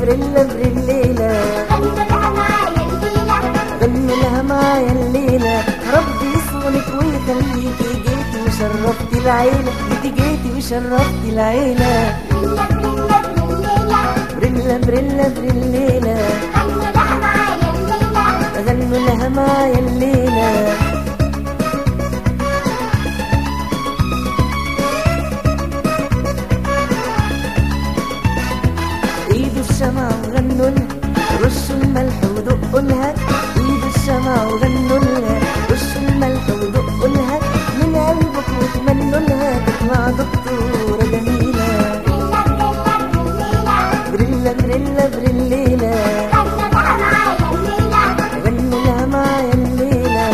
بريلا بريليلة غنوا غنوا لها لها معايا الليلة معايا الليلة ربي يصونك ويخليكي جيتي وشرفتي العيلة جيتي جيتي وشرفتي العيلة بريلا بريلا بريلا بريلا بريليلة غنوا لها معايا الليلة غنوا لها معايا الليلة ايدوا الشمع وغنوا لها رشوا الملح ودقوا لها ايدوا الشمع وغنوا لها رشوا الملح ودقوا لها من قلبك وتمنوا لها تطلع دكتورة جميلة بريلا بريلا بريلا بريلا بريليلة غنوا لها معايا الليلة غنوا لها معايا الليلة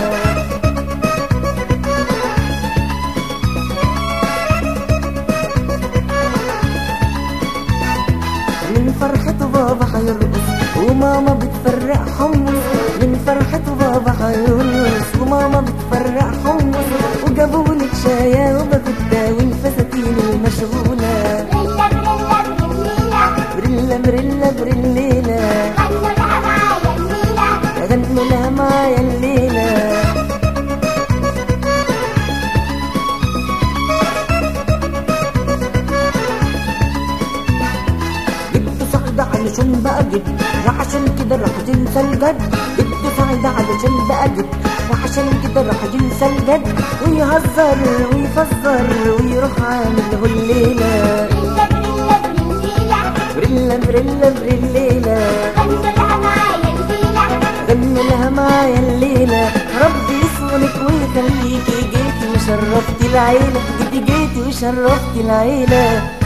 من فرحته بابا هيرقص وماما بتفرق حمص من فرحته بابا هيرقص وماما بتفرق حمص وجابولك شاي وبفتة والفساتين المشغولة بريلا بريلا بريلا بريلا بريليلة غنوا لها معايا الليلة غنوا لها معايا الليلة جبت سعد علشان بقى جد وعشان كده راح تنسى الجد جبت سعد علشان بقى جد وعشان كده راح تنسى الجد ويهزر ويفزر ويروح عامل له الليلة بريلا بريلا بريلا بريلا بريلا بريليلة غنوا غنوا لها لها معايا الليلة معايا الليلة ربي يصونك ويخليكي جيتي وشرفتي العيلة جيتي جيتي وشرفتي العيلة